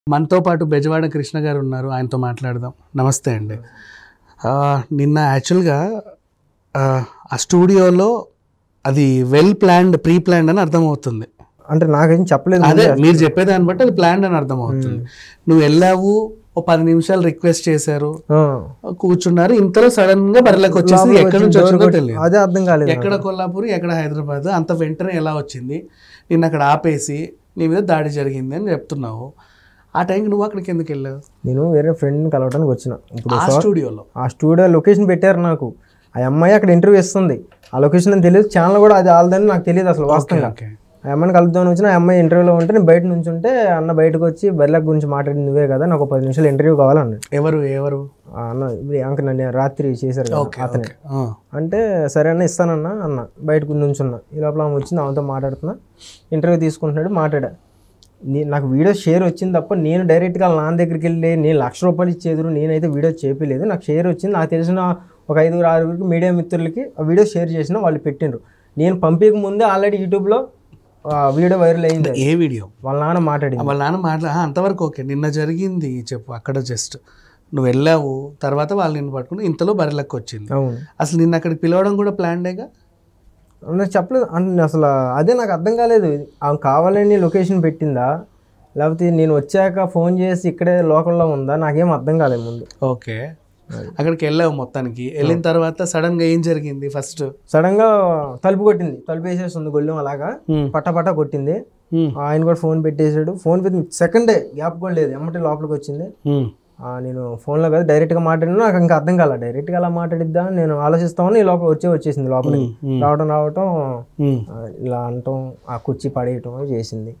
మనతో పాటు బెజవాడ కృష్ణ గారు ఉన్నారు ఆయనతో మాట్లాడదాం నమస్తే అండి ఆ, నిన్న యాక్చువల్గా ఆ, ఆ స్టూడియోలో అది వెల్ ప్లాన్డ్ ప్రీ ప్లాన్డ్ అని అర్థమవుతుంది అంటే నాకేం చెప్పలేదు అదే మీరు చెప్పేదాన్ని బట్టి అది ప్లాన్డ్ అని అర్థమవుతుంది నువ్వు వెళ్ళావు ఓ పది నిమిషాలు రిక్వెస్ట్ చేశారు ఆ. కూర్చున్నారు ఇంతలో సడన్ గా బరిలోకి వచ్చేసి లోపలికి ఎక్కడి నుంచి వచ్చి వచ్చిందో డోర్ తెలియదు అదే అర్థం కాలేదు నాకు. ఎక్కడ కొల్లాపూర్ ఎక్కడ హైదరాబాద్ అంత వెంటనే ఎలా వచ్చింది నిన్న అక్కడ ఆపేసి నీ మీద దాడి జరిగింది అని చెప్తున్నావు ఆ టైంకి నువ్వు అక్కడికి ఎందుకు వెళ్ళావు నేను వేరే ఫ్రెండ్ కలవడానికి వచ్చిన ఇప్పుడు ఆ స్టూడియోలో ఆ స్టూడియో లొకేషన్ పెట్టారు నాకు ఆ అమ్మాయి అక్కడ ఇంటర్వ్యూ ఇస్తుంది ఆ లొకేషన్ అని తెలియదు ఛానల్ కూడా అది వాళ్ళదని నాకు తెలియదు అసలు వాస్తవంగా ఓకే ఆ అమ్మాయిని కలుద్దామని వచ్చిన ఆ అమ్మాయి ఇంటర్వ్యూలో ఉంటే నేను బయట నుంచి ఉంటే అన్న బయటకు వచ్చి బర్లాక్ గురించి మాట్లాడింది నువ్వే కదా నాకు ఒక పది నిమిషాలు ఇంటర్వ్యూ కావాలన్నాడు ఎవరు ఎవరు ఆ అన్న ఇప్పుడు అంక నన్ను రాత్రి చేశారు కదా, ఓకే అతనే ఓకే ఆ. అంటే సరే అన్న ఇస్తానన్న అన్న బయటకు నుంచున్నా ఈ లోపల ఆమె వచ్చింది ఆమెతో మాట్లాడుతున్నా ఇంటర్వ్యూ తీసుకుంటున్నాడు మాట్లాడా నీ నాకు వీడియో షేర్ వచ్చింది తప్ప నేను డైరెక్ట్గా వాళ్ళ నాన్న దగ్గరికి వెళ్ళి నేను లక్ష రూపాయలు ఇచ్చేది నేనైతే వీడియో చేపలేదు నాకు షేర్ వచ్చింది నాకు తెలిసిన ఒక ఐదుగురు ఆరుగురికి మీడియా మిత్రులకి ఆ వీడియో షేర్ చేసిన వాళ్ళు పెట్టిండ్రు నేను పంపించక ముందే ఆల్రెడీ యూట్యూబ్లో ఆ వీడియో వైరల్ అయింది ఏ వీడియో వాళ్ళ నాన్న మాట్లాడింది వాళ్ళ నాన్న మాట్లా ఆ, అంతవరకు ఓకే నిన్న జరిగింది చెప్పు అక్కడ జస్ట్ నువ్వు వెళ్ళావు తర్వాత వాళ్ళు నిన్ను పట్టుకుని ఇంతలో బరిలెక్క వచ్చింది అవును అసలు నిన్న అక్కడికి పిలవడం కూడా ప్లాన్డేగా నాకు చెప్పలేదు అంటే అసలు అదే నాకు అర్థం కాలేదు ఆమె కావాలని లొకేషన్ పెట్టిందా లేకపోతే నేను వచ్చాక ఫోన్ చేసి ఇక్కడే లోకల్లో ఉందా నాకేం అర్థం కాలేదు ముందు ఓకే అక్కడికి వెళ్ళావు మొత్తానికి వెళ్ళిన తర్వాత సడన్ గా ఏం జరిగింది ఫస్ట్ సడన్ గా తలుపు కొట్టింది తలుపు వేసేస్తుంది గొల్లెం అలాగా పట్ట పట్ట కొట్టింది ఆయన కూడా ఫోన్ పెట్టేశాడు ఫోన్ పెట్టి సెకండే గ్యాప్ కూడా లేదు ఎమ్మటి లోపలికి వచ్చింది ఆ, నేను ఫోన్లో కాదు డైరెక్ట్గా మాట్లాడినా నాకు ఇంకా అర్థం కాల డైరెక్ట్గా అలా మాట్లాడిద్దా అని నేను ఆలోచిస్తామని ఈ లోపల వచ్చే వచ్చేసింది లోపలికి రావటం రావటం ఆ, ఇలా అనటం ఆ కుర్చీ పడేయటం చేసింది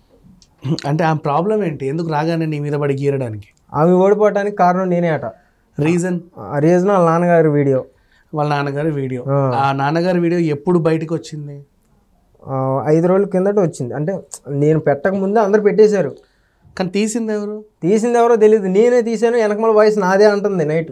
అంటే ఆ ప్రాబ్లం ఏంటి ఎందుకు రాగానే నీ మీద పడి గీరడానికి ఆమె ఓడిపోవడానికి కారణం నేనే అట రీజన్ ఆ రీజన్ వాళ్ళ నాన్నగారి వీడియో వాళ్ళ నాన్నగారి వీడియో ఆ. ఆ నాన్నగారి వీడియో ఎప్పుడు బయటకు వచ్చింది ఆ, ఐదు రోజుల కిందట వచ్చింది అంటే నేను పెట్టక ముందే అందరు పెట్టేశారు కానీ తీసింది ఎవరు తీసింది ఎవరో తెలియదు నేనే తీసాను వెనకమల వాయిస్ నాదే అంటుంది నైట్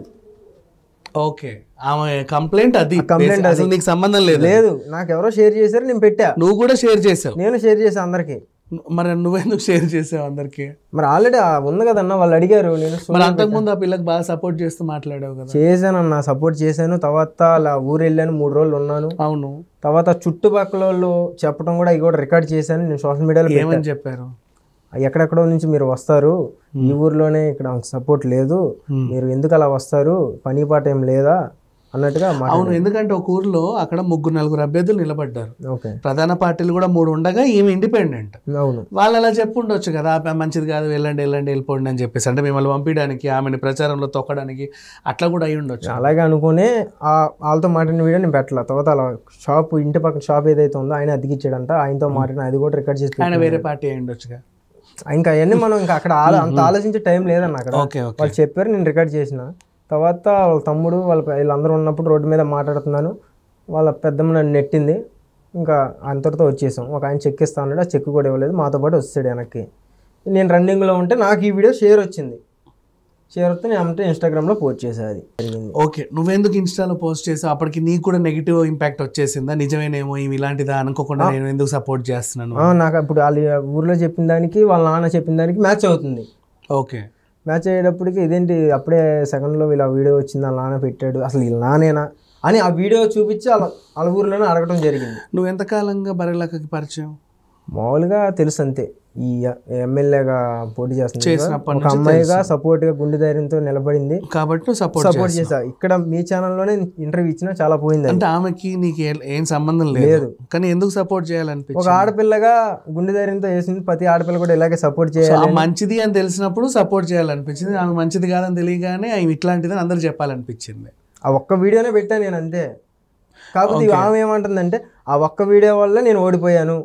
ఓకే ఆమె కంప్లైంట్ అది complaint అసలు నీకు సంబంధం లేదు లేదు నాకు ఎవరో షేర్ చేశారు నేను పెట్టా నువ్వు కూడా షేర్ చేసావు నేను షేర్ చేసా అందరికి మరి నువ్వెందుకు షేర్ చేసావు అందరికి మరి ఆల్రెడీ ఉంది కదన్న వాళ్ళు అడిగారు నేను సో- మరి అంతకుముందు ఆ పిల్లకి బాగా సపోర్ట్ చేస్తూ మాట్లాడావు కదా చేశానన్న సపోర్ట్ చేశాను తర్వాత అలా ఊరు వెళ్ళాను మూడు రోజులు ఉన్నాను అవును తర్వాత చుట్టుపక్కల వాళ్ళు చెప్పడం కూడా ఇవి కూడా రికార్డ్ చేశాను నేను సోషల్ మీడియాలో పెట్టా. ఏమని చెప్పారు ఎక్కడెక్కడో నుంచి మీరు వస్తారు ఈ ఊర్లోనే ఇక్కడ సపోర్ట్ లేదు మీరు ఎందుకు అలా వస్తారు పని పాట ఏం లేదా అన్నట్టుగా మాట అవును ఎందుకంటే ఒక ఊర్లో అక్కడ ముగ్గురు నలుగురు అభ్యర్థులు నిలబడ్డారు ఓకే ప్రధాన పార్టీలు కూడా మూడు ఉండగా ఈమె ఇండిపెండెంట్ అవును వాళ్ళు అలా చెప్పుండొచ్చు కదా "ఆ మంచిది కాదు వెళ్ళండి వెళ్ళండి వెళ్ళిపోండి అని చెప్పేసి అంటే మిమ్మల్ని పంపించడానికి ఆమెని ప్రచారంలో తొక్కడానికి అట్లా కూడా అయి ఉండొచ్చు అలాగే అనుకునే ఆ వాళ్ళతో మాట్లాడిన వీడియో నేను పెట్టాల తర్వాత అలా షాప్ ఇంటి పక్కన షాప్ ఏదైతే ఉందో ఆయన అతికిచ్చాడంట ఆయనతో మాట్లాడిన అది కూడా రికార్డ్ చేసి ఆయన వేరే పార్టీ అయి ఉండొచ్చుగా పెట్టాను. ఇంకా అవన్నీ మనం ఇంకా అక్కడ ఆలో- అంత ఆలోచించే టైం లేదన్న అక్కడ ఓకే ఓకే వాళ్ళు చెప్పారు నేను రికార్డ్ చేసిన తర్వాత వాళ్ళ తమ్ముడు వాళ్ళ వీళ్ళందరూ ఉన్నప్పుడు రోడ్డు మీద మాట్లాడుతున్నాను వాళ్ళ పెద్దమ్మ నన్ను నెట్టింది ఇంకా అంతటితో వచ్చేసాం ఒక ఆయన చెక్ ఇస్తా ఉన్నాడు ఆ చెక్ కూడా ఇవ్వలేదు మాతో పాటు వస్తాడు వెనక్కి నేను రన్నింగ్లో ఉంటే నాకు ఈ వీడియో షేర్ వచ్చింది షేర్ వస్తే నేను అంటే ఇన్స్టాగ్రామ్లో పోస్ట్ చేసేది అది జరిగింది ఓకే నువ్వెందుకు ఇన్స్టాలో పోస్ట్ చేసావు అప్పటికి నీకు కూడా నెగిటివ్ ఇంపాక్ట్ వచ్చేసిందా నిజమేనేమో ఇవి ఇలాంటిదా అనుకోకుండా నేను ఎందుకు సపోర్ట్ చేస్తున్నాను ఆ, నాకు ఇప్పుడు వాళ్ళ ఊర్లో చెప్పిన దానికి వాళ్ళ నాన్న చెప్పిన దానికి మ్యాచ్ అవుతుంది ఓకే మ్యాచ్ అయ్యేటప్పటికి ఇదేంటి అప్పుడే సెకండ్లో వీళ్ళ వీడియో వచ్చింది వాళ్ళ నాన్న పెట్టాడు అసలు వీళ్ళ నానేనా అని ఆ వీడియో చూపించి వాళ్ళ వాళ్ళ ఊర్లోనే అడగడం జరిగింది నువ్వు ఎంతకాలంగా బరెలక్కకి పరిచయం మామూలుగా తెలుసు అంతే ఈ ఎమ్మెల్యేగా పోటీ చేస్తుంది కదా, చేసినప్పటి ఒక అమ్మాయిగా సపోర్ట్గా గుండె ధైర్యంతో నిలబడింది కాబట్టి నువ్వు సపోర్ట్ సపోర్ట్ చేసా ఇక్కడ మీ ఛానల్లోనే ఇంటర్వ్యూ ఇచ్చినా చాలా పోయింది అది. అంటే ఆమెకి నీకు ఏ- ఏం సంబంధం లేదు లేదు. కానీ ఎందుకు సపోర్ట్ ఒక చేయాలనిపించింది ఆడపిల్లగా గుండె ధైర్యంతో వేసింది ప్రతి ఆడపిల్ల కూడా ఇలాగే సపోర్ట్ సో చేయాలి ఆ మంచిది అని తెలిసినప్పుడు సపోర్ట్ చేయాలనిపించింది ఆమె మంచిది కాదని తెలియగానే ఆమె ఇట్లాంటిదని అందరు చెప్పాలనిపించింది ఆ ఒక్క వీడియోనే పెట్టా నేను అంతే కాకపోతే ఆమె ఏమంటుందంటే ఆ ఒక్క వీడియో వల్ల నేను ఓడిపోయాను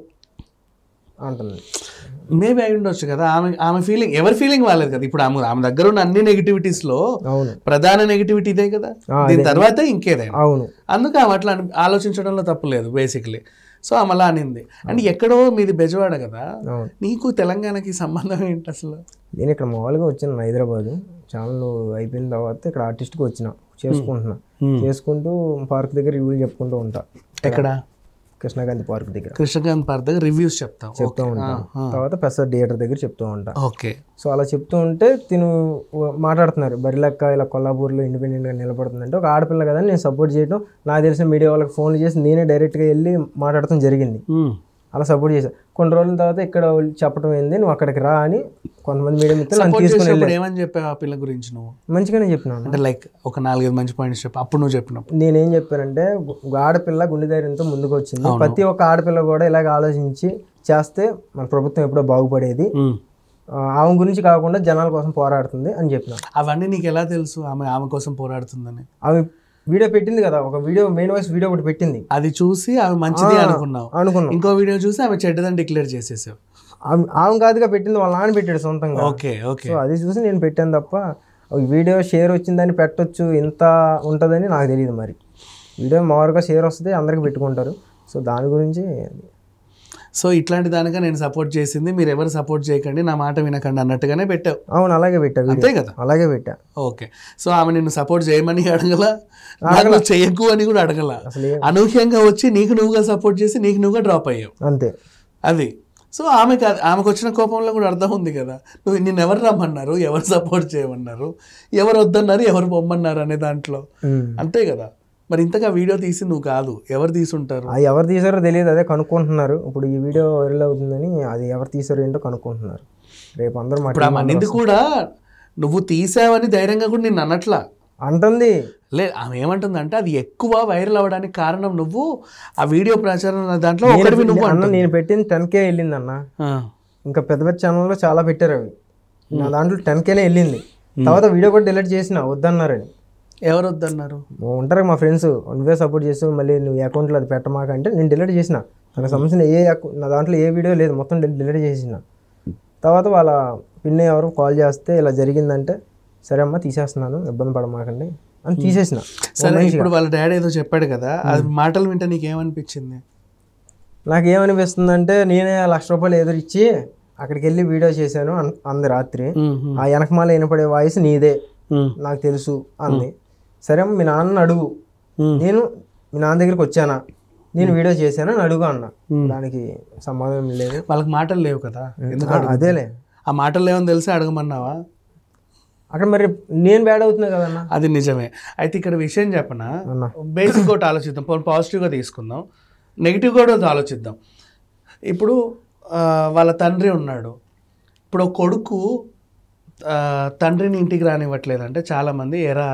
అంటుంది మేబీ అయి ఉండొచ్చు కదా ఆమె ఆమె ఫీలింగ్ ఎవరి ఫీలింగ్ వాళ్ళది కదా ఇప్పుడు ఆమె ఆమె దగ్గర ఉన్న అన్ని నెగిటివిటీస్ లో అవును ప్రధాన నెగిటివిటీ ఇదే కదా దీని తర్వాత ఇంకేదైనా అవును అందుకు ఆమె అట్లా అని- ఆలోచించడంలో తప్పు లేదు బేసిక్లీ సో ఆమె అలా అనింది అంటే ఎక్కడో మీది బెజవాడ కదా అవును నీకు తెలంగాణకి సంబంధం ఏంటి అసలు నేను ఇక్కడ మామూలుగా వచ్చాను హైదరాబాద్ ఛానల్ అయిపోయిన తర్వాత ఇక్కడ ఆర్టిస్ట్కి వచ్చిన చేసుకుంటున్నా చేసుకుంటూ పార్క్ దగ్గర రివ్యూలు చెప్పుకుంటూ ఉంటా ఎక్కడ కృష్ణగాంధీ పార్క్ దగ్గర కృష్ణకాంత్ పార్క్ దగ్గర రివ్యూస్ చెప్తాం చెప్తూ ఉంటాను తర్వాత పెసర్ థియేటర్ దగ్గర చెప్తూ ఉంటా ఓకే సో అలా చెప్తూ ఉంటే తిను మాట్లాడుతున్నారు బరిలక్క ఇలా కొల్లాపూర్లో ఇండిపెండెంట్గా నిలబడుతుందంటే ఒక ఆడపిల్ల కదా నేను సపోర్ట్ చేయడం నాకు తెలిసిన మీడియా వాళ్ళకి ఫోన్లు చేసి నేనే డైరెక్ట్గా వెళ్ళి మాట్లాడటం జరిగింది మ్మ్. అలా సపోర్ట్ చేశా కొన్ని రోజుల తర్వాత ఇక్కడ వాళ్ళు చెప్పడం ఏంది నువ్వు అక్కడికి రా అని కొంతమంది మీడియా మిత్రులు నన్ను సపోర్ట్ తీసుకుని చేసినప్పుడు ఏమని చెప్పావు ఆ పిల్ల గురించి నువ్వు మంచిగానే చెప్పినాను అంటే లైక్ ఒక నాలుగైదు మంచి పాయింట్స్ చెప్పు అప్పుడు నువ్వు చెప్పినప్పుడు నేనేం చెప్పానంటే ఒక ఆడపిల్ల గుండె ధైర్యంతో ముందుకు వచ్చింది ప్రతి ఒక్క ఆడపిల్ల కూడా ఇలాగ ఆలోచించి చేస్తే మన ప్రభుత్వం ఎప్పుడో బాగుపడేది మ్మ్. ఆ, ఆమె గురించి కాకుండా జనాల కోసం పోరాడుతుంది అని చెప్పిన అవన్నీ నీకు ఎలా తెలుసు ఆమె ఆమె కోసం పోరాడుతుందని ఆమె వీడియో పెట్టింది కదా ఒక వీడియో మెయిన్ వాయిస్ వీడియో ఒకటి పెట్టింది అది చూసి ఆమె మంచిది అనుకున్నావు అనుకున్నాం ఇంకో వీడియో చూసి ఆమె చెడ్డదని డిక్లేర్ చేసేసావు ఆమె ఆమె కాదుగా పెట్టింది వాళ్ళ నాన్న పెట్టాడు సొంతంగా ఓకే ఓకే సో అది చూసి నేను పెట్టాను తప్ప ఈ వీడియో షేర్ వచ్చిందని పెట్టొచ్చు ఇంత ఉంటుందని నాకు తెలియదు మరి వీడియో మామూలుగా షేర్ వస్తుంది అందరికి పెట్టుకుంటారు సో దాని గురించి సో ఇట్లాంటి దానిగా నేను సపోర్ట్ చేసింది మీరు ఎవరు సపోర్ట్ చేయకండి నా మాట వినకండి అన్నట్టుగానే పెట్టావు అవును అలాగే పెట్టా వీడియో అంతే కదా అలాగే పెట్టా ఓకే సో ఆమె నిన్ను సపోర్ట్ చేయమని అడగల నాకు నువ్వు చెయ్యకు అని కూడా అడగల అసలు ఏం- అనూహ్యంగా వచ్చి నీకు నువ్వుగా సపోర్ట్ చేసి నీకు నువ్వుగా డ్రాప్ అయ్యావు అంతే అది సో ఆమెకి అది- ఆమెకు వచ్చిన కోపంలో కూడా అర్థం ఉంది కదా నువ్వు నిన్ను ఎవరు రమ్మన్నారు ఎవరు సపోర్ట్ చేయమన్నారు ఎవరు వద్దన్నారు ఎవరు పొమ్మన్నారు అనే దాంట్లో ఉమ్. అంతే కదా మరి ఇంతగా వీడియో తీసి నువ్వు కాదు ఎవరు తీసుంటారు అది ఎవరు తీసారో తెలియదు అదే కనుక్కుంటున్నారు ఇప్పుడు ఈ వీడియో వైరల్ అవుతుందని అది ఎవరు తీసారో ఏంటో కనుక్కుంటున్నారు రేపు అందరూ మా ఇప్పుడు ఆ team మనింది కూడా నువ్వు తీసావని ధైర్యంగా కూడా నిన్ను అనట్లా అంటుంది లే ఆమె ఏమంటుందంటే అది ఎక్కువ వైరల్ అవ్వడానికి కారణం నువ్వు ఆ వీడియో ప్రచారం అనే దాంట్లో నేను- ఒకటివి నువ్వు అన్న అంటుంది. నేను పెట్టింది టెన్ కే వెళ్ళింది అన్న ఆ, ఇంకా పెద్ద పెద్ద ఛానల్లో చాలా పెట్టారు అవి నా దాంట్లో టెన్ కేనే వెళ్ళింది తర్వాత వీడియో కూడా డిలీట్ చేసిన వద్దన్నారని ఎవరు వద్దన్నారు ఉంటారు మా ఫ్రెండ్స్ నువ్వే సపోర్ట్ చేస్తావు మళ్ళీ నువ్వు అకౌంట్లో అది పెట్టమాక అంటే నేను డిలీట్ చేసిన నాకు సంబంధించిన ఏ account- నా దాంట్లో ఏ వీడియో లేదు మొత్తం డిలీట్ చేసిన తర్వాత వాళ్ళ పిన్న ఎవరు కాల్ చేస్తే ఇలా జరిగిందంటే సరే అమ్మా తీసేస్తున్నాను ఇబ్బంది పడమాకండి అని తీసేసిన సరే ఇప్పుడు వాళ్ళ డాడీ ఏదో చెప్పాడు కదా అది మాటలు వింటే నీకు ఏమనిపించింది నాకు ఏమనిపిస్తుందంటే నేనే లక్ష రూపాయలు ఎదురిచ్చి అక్కడికి వెళ్ళి వీడియో చేశాను అన్- అంది రాత్రి మ్మ్. ఆ వెనకమాల వినపడే వాయిస్ నీదే మ్మ్. నాకు తెలుసు అంది సరే అమ్మ, మీ నాన్న అడుగు మ్మ్. నేను మీ నాన్న దగ్గరికి వచ్చానా నేను వీడియో చేశాను అని అడుగు అన్న దానికి సమాధానం లేదు వాళ్ళకి మాటలు లేవు కదా ఎందుకు ఆ, అదేలే ఆ మాటలు లేవని తెలిసి అడగమన్నావా అక్కడ మరి నేను బ్యాడ్ అవుతున్నా కదన్న అది నిజమే అయితే ఇక్కడ విషయం చెప్పనా అన్న బేసిక్ ఒకటి ఆలోచిద్దాం పోనీ పాజిటివ్గా తీసుకుందాం నెగిటివ్ కూడా ఒకటి ఆలోచిద్దాం ఇప్పుడు ఆ, వాళ్ళ తండ్రి ఉన్నాడు ఇప్పుడు ఒక కొడుకు ఆ, తండ్రిని ఇంటికి రానివ్వట్లేదంటే చాలామంది ఎరా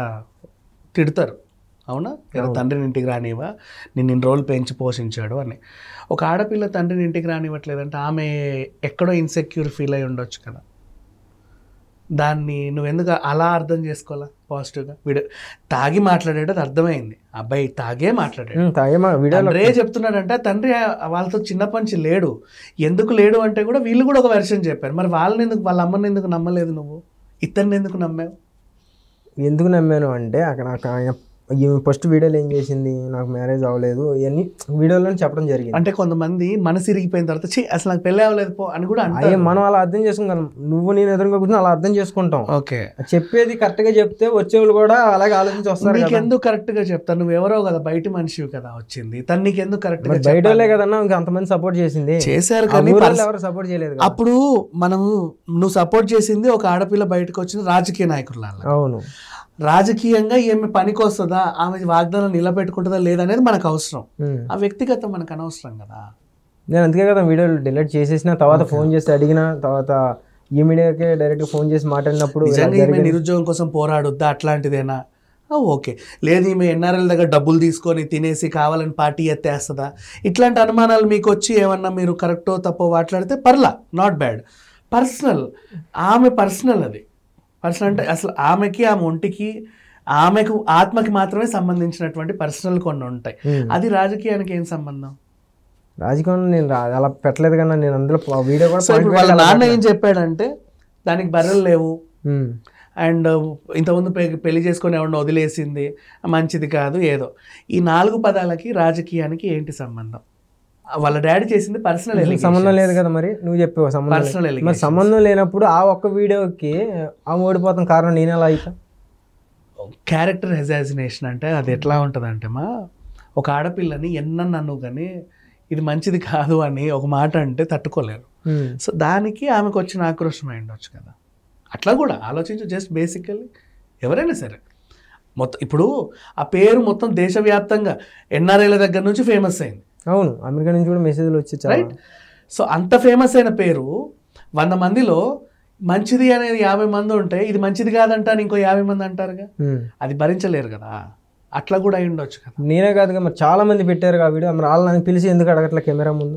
తిడతారు అవునా ఎరా తండ్రిని ఇంటికి రానివ్వా నిన్ను ఇన్ని రోజులు పెంచి పోషించాడు అని ఒక ఆడపిల్ల తండ్రిని ఇంటికి రానివ్వట్లేదంటే ఆమె ఎక్కడో ఇన్సెక్యూర్ ఫీల్ అయి ఉండొచ్చు కదా దాన్ని నువ్వెందుకు అలా అర్థం చేసుకోవాలా పాజిటివ్గా వీడు తాగి మాట్లాడేటది అర్థమైంది అబ్బాయి తాగే మాట్లాడాడు ఉమ్, తాగేమా వీడియోలో తండ్రే చెప్తున్నాడంటే తండ్రి ఆ- వాళ్ళతో చిన్నప్పటి నుంచి లేడు ఎందుకు లేడు అంటే కూడా వీళ్ళు కూడా ఒక వెర్షన్ చెప్పారు మరి వాళ్ళని ఎందుకు వాళ్ళ అమ్మని ఎందుకు నమ్మలేదు నువ్వు ఇతన్ని ఎందుకు నమ్మావు ఎందుకు నమ్మాను అంటే అక్కడ నాకు ఆయన ఫస్ట్ వీడియోలో ఏం చేసింది నాకు మ్యారేజ్ అవ్వలేదు ఇవన్నీ వీడియోలో చెప్పడం జరిగింది అంటే కొంతమంది మనసు ఇరిగిపోయిన తర్వాత ఛీ అసలు నాకు పెళ్ళి అవ్వలేదు పో అని కూడా అయ్యే అంటారు మనం అలా అర్థం చేసుకుంటాం నువ్వు నేను ఎదురుగా కూర్చొని అలా అర్థం చేసుకుంటాం ఓకే చెప్పేది కరెక్ట్ గా చెప్తే వచ్చేవాళ్ళు కూడా అలాగే ఆలోచించి వస్తారు కదా నీకెందుకు కరెక్ట్ గా చెప్తాను నువ్వు ఎవరో కదా బయట మనిషివి కదా వచ్చింది తను నీకెందుకు కరెక్ట్ గా మరి బయట వాళ్ళే కదన్నా ఇంకా అంతమంది సపోర్ట్ చేసింది చేశారు ఆ కానీ ఊరోళ్ళు పర్స- ఎవరు సపోర్ట్ చేయలేదు కదా. అప్పుడు మనము నువ్వు సపోర్ట్ చేసింది ఒక ఆడపిల్ల బయటకు వచ్చిన రాజకీయ నాయకుల అవును రాజకీయంగా ఏమి పనికి వస్తుందా ఆమె వాగ్దానం నిలబెట్టుకుంటుందా లేదనేది మనకు అవసరం ఉమ్. ఆ వ్యక్తిగతం మనకు అనవసరం కదా నేను అందుకే కదా వీడియోలు డిలీట్ చేసేసిన తర్వాత ఫోన్ చేసి అడిగిన తర్వాత ఈ మీడియాకే డైరెక్ట్ ఫోన్ చేసి మాట్లాడినప్పుడు ఇలా నిజంగా ఈమె జరిగింది. నిరుద్యోగం కోసం పోరాడుద్దా అట్లాంటిదేనా ఆ, ఓకే లేదు ఈమె ఎన్ఆర్ఎల్ దగ్గర డబ్బులు తీసుకొని తినేసి కావాలని పార్టీ ఎత్తేస్తుందా ఇట్లాంటి అనుమానాలు మీకు వచ్చి ఏమన్నా మీరు కరెక్టో తప్పో మాట్లాడితే పర్లా నాట్ బ్యాడ్ పర్సనల్ ఆమె పర్సనల్ అది పర్సనల్ అంటే అసలు ఆమెకి ఆమె ఒంటికి ఆమెకు ఆత్మకి మాత్రమే సంబంధించినటువంటి పర్సనల్ కొన్ని ఉంటాయి ఉమ్. అది రాజకీయానికి ఏం సంబంధం రాజకీయంలో నేను రా- అలా పెట్టలేదు కన్నా నేను అందులో ఆ వీడియో కూడా సో ఇప్పుడు point వాళ్ళ పెట్టి అలా నాన్న ఏం చెప్పాడంటే దానికి బర్రెలు లేవు ఉమ్. అండ్ ఇంతకుముందు పె- పెళ్లి చేసుకొని ఎవరిని వదిలేసింది మంచిది కాదు ఏదో ఈ నాలుగు పదాలకి రాజకీయానికి ఏంటి సంబంధం వాళ్ళ డాడీ చేసింది పర్సనల్ సంబంధం లేదు కదా మరి నువ్వు చెప్పావు సంబంధం లేదు. పర్సనల్ మరి సంబంధం లేనప్పుడు ఆ ఒక్క వీడియోకి ఆ ఓడిపోతాం కారణం నేను ఎలా అయితా క్యారెక్టర్ హెజాసినేషన్ అంటే అది ఎట్లా ఉంటుంది అంటే మా ఒక ఆడపిల్లని ఎన్న నన్ను కానీ ఇది మంచిది కాదు అని ఒక మాట అంటే తట్టుకోలేరు ఉమ్. సో దానికి ఆమెకు వచ్చిన ఆక్రోషం అయి ఉండొచ్చు కదా అట్లా కూడా ఆలోచించు జస్ట్ బేసికల్లీ ఎవరైనా సరే మొత్తం ఇప్పుడు ఆ పేరు మొత్తం దేశవ్యాప్తంగా ఎన్ఆర్ఐల దగ్గర నుంచి ఫేమస్ అయింది అవును అమెరికా నుంచి కూడా మెసేజ్లు వచ్చి చాలా రైట్ సో అంత ఫేమస్ అయిన పేరు వంద మందిలో మంచిది అనేది యాభై మంది ఉంటే ఇది మంచిది కాదంట అని ఇంకో యాభై మంది అంటారుగా ఉమ్. అది భరించలేరు కదా అట్లా కూడా అయి ఉండొచ్చు కదా నేనే కాదుగా మరి చాలా మంది పెట్టారు ఆ వీడియో మరి వాళ్ళని పిలిచి ఎందుకు అడగట్లే కెమెరా ముందు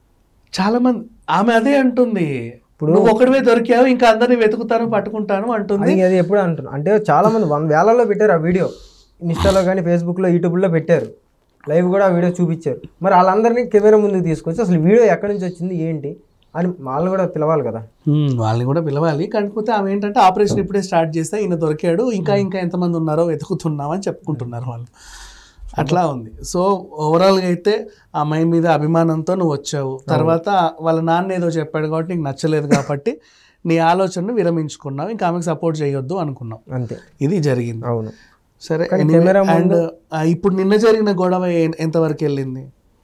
చాలా మంది ఆమె అదే అంటుంది ఇప్పుడు నువ్వు ఒకటివే దొరికావు ఇంకా అందరిని వెతుకుతాను పట్టుకుంటాను అంటుంది అది అది ఎప్పుడు అంటున్నా అంటే చాలా మంది వంద వేలలో పెట్టారు ఆ వీడియో ఇన్స్టాలో కానీ ఫేస్బుక్లో యూట్యూబ్లో పెట్టారు లైవ్ కూడా ఆ వీడియో చూపించారు మరి వాళ్ళందరినీ కెమెరా ముందుకు తీసుకొచ్చి అసలు వీడియో ఎక్కడి నుంచి వచ్చింది ఏంటి అని వాళ్ళని కూడా పిలవాలి కదా ఉమ్, వాళ్ళని కూడా పిలవాలి కాకపోతే ఆమె ఏంటంటే ఆపరేషన్ ఇప్పుడే స్టార్ట్ చేస్తే ఈయన దొరికాడు ఇంకా ఇంకా ఎంతమంది ఉన్నారో వెతుకుతున్నామని చెప్పుకుంటున్నారు వాళ్ళు అట్లా ఉంది సో ఓవరాల్గా అయితే ఆ అమ్మాయి మీద అభిమానంతో నువ్వు వచ్చావు తర్వాత వాళ్ళ నాన్న ఏదో చెప్పాడు కాబట్టి నీకు నచ్చలేదు కాబట్టి నీ ఆలోచనను విరమించుకున్నావు ఇంకా ఆమెకు సపోర్ట్ చేయొద్దు అనుకున్నావు అంతే ఇది జరిగింది అవును సరే కానీ anyway, కెమెరా and, ఆ, ఇప్పుడు నిన్న జరిగిన గొడవ ఏ- ఎంతవరకు వెళ్ళింది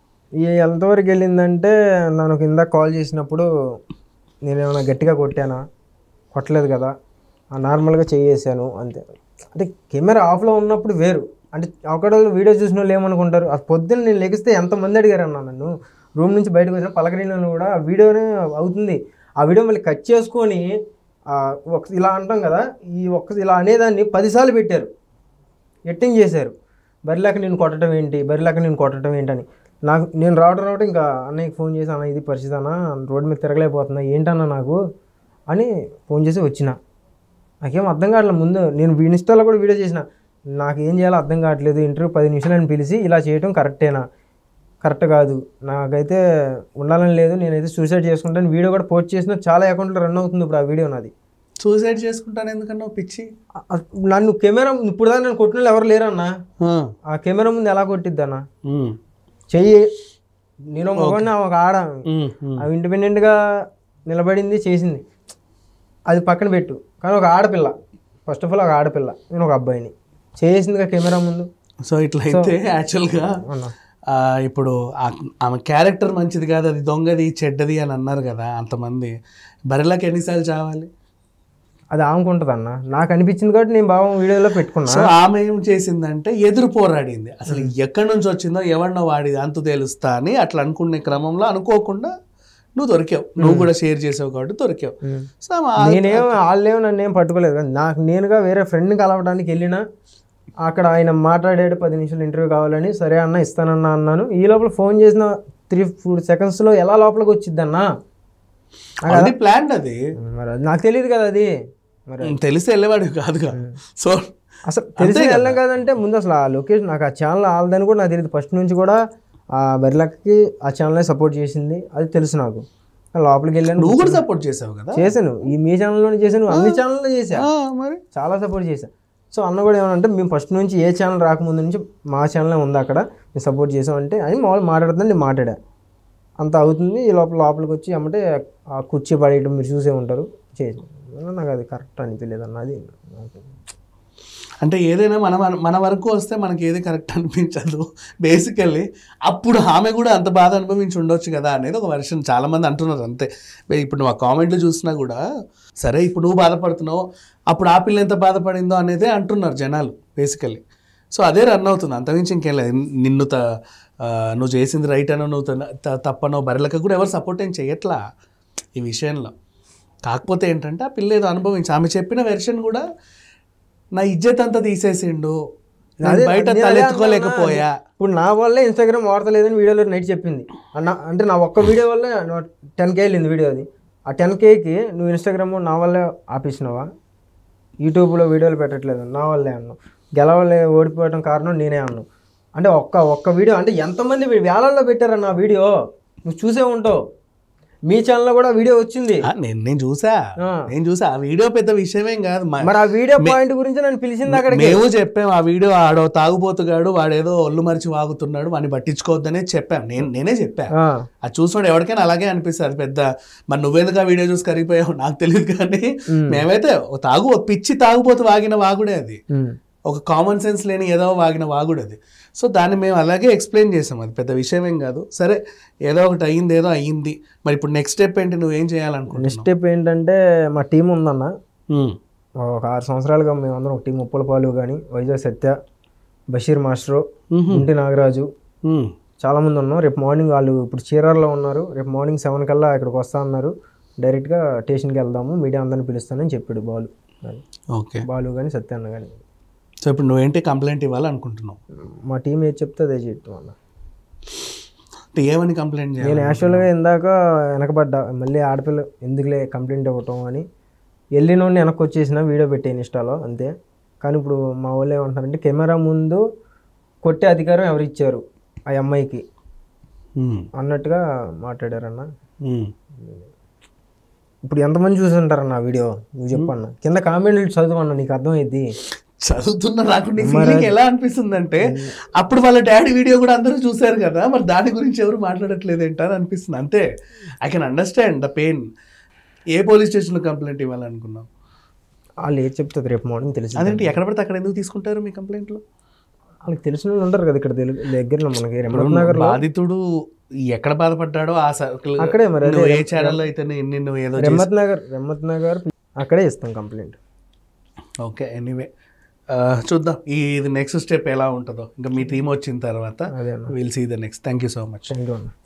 ఈ ఎంతవరకు వెళ్ళిందంటే నన్ను కింద కాల్ చేసినప్పుడు నేను ఏమైనా గట్టిగా కొట్టానా కొట్టలేదు కదా ఆ నార్మల్గా చేయేసాను అంతే అంటే కెమెరా ఆఫ్లో ఉన్నప్పుడు వేరు అంటే ఒకడు వీడియో చూసిన వాళ్ళు ఏమనుకుంటారు ఆ పొద్దున్న నేను లెగిస్తే ఎంతమంది అడిగారు అన్న నన్ను రూమ్ నుంచి బయటకు వచ్చిన పలకరిన కూడా ఆ వీడియోనే అవుతుంది ఆ వీడియో మళ్ళీ కట్ చేసుకొని ఆ, ఒక ఇలా అంటాం కదా ఈ ఒక్క ఇలా అనేదాన్ని పదిసార్లు పెట్టారు ఎట్టింగ్ చేశారు బరిలాక నేను కొట్టడం ఏంటి బరిలాక నేను కొట్టడం ఏంటని నాకు నేను రావడం రావడం ఇంకా అన్నయ్యకి ఫోన్ చేసి అన్న ఇది పరిస్థితి అన్న రోడ్డు మీద తిరగలేకపోతున్నా ఏంటన్నా నాకు అని ఫోన్ చేసి వచ్చిన నాకేం అర్థం కావట్లేదు ముందు నేను ఇన్స్టాలో కూడా వీడియో చేసిన నాకు ఏం చేయాలో అర్థం కావట్లేదు ఇంటర్వ్యూ పది నిమిషాలని పిలిచి ఇలా చేయటం కరెక్టేనా కరెక్ట్ కాదు నాకైతే ఉండాలని లేదు నేనైతే సూసైడ్ చేసుకుంటాను వీడియో కూడా పోస్ట్ చేసిన చాలా అకౌంట్లో రన్ అవుతుంది ఇప్పుడు ఆ వీడియో నాది సూసైడ్ చేసుకుంటాను ఎందుకన్నా పిచ్చి అ- అ- నన్ను కెమెరా ఇప్పుడు దాకా నేను కొట్టిన వాళ్ళు ఎవరు లేరన్నా ఆ, ఆ కెమెరా ముందు ఎలా కొట్టిద్దన్నా ఉమ్, చెయ్యి నేను మగవాడిని ఒక ఆడ ఉమ్, ఉమ్. అవి ఇండిపెండెంట్గా నిలబడింది చేసింది అది పక్కన పెట్టు కానీ ఒక ఆడపిల్ల ఫస్ట్ ఆఫ్ ఆల్ ఒక ఆడపిల్ల నేను ఒక అబ్బాయిని చేసిందిగా కెమెరా ముందు సో ఇట్లా అయితే యాక్చువల్గా అన్నా ఆ, ఇప్పుడు ఆ- ఆమె క్యారెక్టర్ మంచిది కాదు అది దొంగది చెడ్డది అని అన్నారు కదా అంతమంది బరిలోకి ఎన్నిసార్లు చావాలి అది ఆమెకుంటుంది అన్న నాకు అనిపించింది కాబట్టి నేను బాగా వీడియోలో పెట్టుకున్నా సో ఆమె ఏం చేసిందంటే ఎదురు పోరాడింది అసలు ఎక్కడి నుంచి వచ్చిందో ఎవరినో వాడిది అంతు తెలుస్తా అని అట్లా అనుకునే క్రమంలో అనుకోకుండా నువ్వు దొరికావు నువ్వు కూడా షేర్ చేసావు కాబట్టి దొరికావు ఉమ్. సో ఆమె ఆ- నేనేం వాళ్ళేమో నన్ను ఏం పట్టుకోలేదు కానీ నాకు నేనుగా వేరే ఫ్రెండ్ని కలవడానికి వెళ్ళినా అక్కడ ఆయన మాట్లాడాడు పది నిమిషాలు ఇంటర్వ్యూ కావాలని సరే అన్న ఇస్తానన్నా అన్నాను ఈ లోపల ఫోన్ చేసిన త్రీ ఫోర్ సెకండ్స్లో ఎలా లోపలికి వచ్చిద్దన్నా అది ప్లాన్ అది మరి అది నాకు తెలియదు కదా అది మరి తెలిసి వెళ్ళేవాడు కాదుగా సో అసలు తెలిసి వెళ్ళం కదంటే ముందు అసలు ఆ లొకేషన్ నాకు ఆ ఛానల్ ఆల్దని కూడా నాకు తెలియదు ఫస్ట్ నుంచి కూడా ఆ బెర్లక్కి ఆ ఛానల్ సపోర్ట్ చేసింది అది తెలుసు నాకు లోపలికి వెళ్ళాను నువ్వు కూడా సపోర్ట్ చేసావు కదా చేశాను ఈ మీ ఛానల్లోనే చేశాను అన్ని ఛానల్లో చేశా ఆ, మరి చాలా సపోర్ట్ చేశా సో అన్న కూడా ఏమనంటే మేము ఫస్ట్ నుంచి ఏ ఛానల్ రాకముందు నుంచి మా ఛానలే ఉంది అక్కడ మేము సపోర్ట్ చేసాం అంటే అని మామూలు మాట్లాడుతుంది నేను మాట్లాడా అంత అవుతుంది ఈ లోపల లోపలికి వచ్చి అమ్మంటే ఆ కుర్చీ పడేయడం మీరు చూసే ఉంటారు చేసి నాకు అది కరెక్ట్ అనిపించలేదు అన్న అది నాకు అంటే ఏదైనా మన మన వరకు వస్తే మనకి ఏది కరెక్ట్ అనిపించదు బేసికల్లీ అప్పుడు ఆమె కూడా అంత బాధ అనుభవించి ఉండొచ్చు కదా అనేది ఒక వర్షన్ చాలా మంది అంటున్నారు అంతే ఇప్పుడు నువ్వు ఆ కామెంట్లు చూసినా కూడా సరే ఇప్పుడు నువ్వు బాధపడుతున్నావు అప్పుడు ఆ పిల్ల ఎంత బాధపడిందో అనేదే అంటున్నారు జనాలు బేసికల్లీ సో అదే రన్ అవుతుంది అంతమించి ఇంకేం లేదు నిన్ను త ఆ, నువ్వు చేసింది రైట్ అనో నువ్వు త- త- తప్పనో బర్రెలకు కూడా ఎవరు సపోర్ట్ ఏం చేయట్లా ఈ విషయంలో కాకపోతే ఏంటంటే ఆ పిల్ల ఏదో అనుభవించి ఆమె చెప్పిన వెర్షన్ కూడా నా ఇజ్జత్ అంతా తీసేసిండు నేను అదే- బయట నేను అదే తలెత్తుకోలేకపోయా ఇప్పుడు నా వల్లే ఇన్స్టాగ్రామ్ వాడతలేదని వీడియోలో నైట్ చెప్పింది అన్న అంటే నా ఒక్క వీడియో వల్లే టెన్ కే వెళ్ళింది వీడియో అది ఆ టెన్ కేకి నువ్వు ఇన్స్టాగ్రామ్ నా వల్లే ఆపేసినావా యూట్యూబ్లో వీడియోలు పెట్టట్లేదు నా వల్లే అన్నావు గెలవలే ఓడిపోవడం కారణం నేనే అన్నావు అంటే ఒక్క ఒక్క వీడియో అంటే ఎంతమంది వీ- వేలల్లో పెట్టారన్న ఆ వీడియో నువ్వు చూసే ఉంటావు మీ ఛానల్లో కూడా వీడియో వచ్చింది ఆ, నేను నేను చూసా ఆ. నేను చూసా ఆ వీడియో పెద్ద విషయమేం కాదు మ- మరి ఆ వీడియో పాయింట్ గురించి నన్ను పిలిచింది అక్కడికి మేము చెప్పాం ఆ వీడియో ఆడో తాగుబోతుగాడు వాడేదో ఒళ్ళు మరిచి వాగుతున్నాడు వాడిని పట్టించుకోవద్దనే చెప్పాం నేను నేనే చెప్పా ఆ, అది చూసినాడు ఎవరికైనా అలాగే అనిపిస్తుంది అది పెద్ద మరి నువ్వెందుకు ఆ వీడియో చూసి కరిగిపోయావు నాకు తెలియదు కానీ మ్. మేమైతే ఓ తాగు ఓ పిచ్చి తాగుబోతు వాగిన వాగుడే అది ఉమ్, ఒక కామన్ సెన్స్ లేని ఏదో వాగిన వాగుడు అది సో దాన్ని మేము అలాగే ఎక్స్ప్లెయిన్ చేసాం అది పెద్ద విషయం ఏం కాదు సరే ఏదో ఒకటి అయ్యింది ఏదో అయ్యింది మరి ఇప్పుడు నెక్స్ట్ స్టెప్ ఏంటి నువ్వేం నెక్స్ట్ చేయాలనుకుంటున్నావు స్టెప్ ఏంటంటే మా టీం ఉందన్న ఉమ్, ఒక ఆరు సంవత్సరాలుగా మేమందరం ఒక టీం ఉప్పల పాలు కానీ వైజాగ్ సత్య బషీర్ మాస్టరు మ్హూ. ఇంటి నాగరాజు ఉమ్, చాలామంది ఉన్నాం రేపు మార్నింగ్ వాళ్ళు ఇప్పుడు చీరాల్లో ఉన్నారు రేపు మార్నింగ్ సెవెన్ కల్లా ఇక్కడికి వస్తా అన్నారు డైరెక్ట్గా స్టేషన్కి వెళ్దాము మీడియా అందరిని పిలుస్తానని చెప్పాడు బాలు ఓకే బాలు కానీ సత్య అన్న కానీ సో ఇప్పుడు నువ్వేంటి కంప్లైంట్ ఇవ్వాలనుకుంటున్నావు మా టీం ఏది చెప్తే అదే చెప్తాం అన్న అంటే ఏమని కంప్లైంట్ నేను చేయాలి యాక్చువల్గా ఇందాక వెనకబడ్డా మళ్ళీ ఆడపిల్ల ఎందుకులే కంప్లైంట్ ఇవ్వటం అని వెళ్ళినోడిని వెనక్కి వచ్చేసిన వీడియో పెట్టాను ఇన్స్టాలో అంతే కానీ ఇప్పుడు మా వాళ్ళు ఏమంటారంటే కెమెరా ముందు కొట్టే అధికారం ఎవరు ఇచ్చారు ఆ అమ్మాయికి ఉమ్, అన్నట్టుగా మాట్లాడారన్న ఉమ్. ఇప్పుడు ఎంతమంది చూసి ఉంటారన్న ఆ వీడియో నువ్వు చెప్పన్న కింద కామెంట్లు చదువన్న నీకు అర్థమైంది చదువుతున్న నాకు నీ ఫీలింగ్ ఎలా అనిపిస్తుంది అంటే అప్పుడు వాళ్ళ డాడీ వీడియో కూడా అందరూ చూశారు కదా మరి దాని గురించి ఎవరు మాట్లాడట్లేదు ఏంటని అనిపిస్తుంది అంతే I can understand the pain ఏ పోలీస్ స్టేషన్లో కంప్లైంట్ ఇవ్వాలనుకున్నావు వాళ్ళు ఏది చెప్తుంది రేపు మార్నింగ్ తెలిసి అదేంటి ఎక్కడ పడితే అక్కడ ఎందుకు తీసుకుంటారు మీ కంప్లైంట్లు వాళ్ళకి తెలిసిన వాళ్ళు ఉంటారు కదా ఇక్కడ తెలు- దగ్గరలో మనకి రెమరత్ నగర్ బాధితుడు ఎక్కడ బాధపడ్డాడో ఆ సర్కిల్ అక్కడే మరి అదే నువ్వు ఏ ఛానల్లో అయితే ని- నిన్ను ఏదో రెమ్మత్ నగర్ రెమ్మత్ నగర్ అక్కడే ఇస్తాం కంప్లైంట్ ఓకే ఎనీవే చూద్దాం ఈ ఇది నెక్స్ట్ స్టెప్ ఎలా ఉంటుందో ఇంకా మీ టీం వచ్చిన తర్వాత అదే అన్న will see the next thank you so much thank you అన్న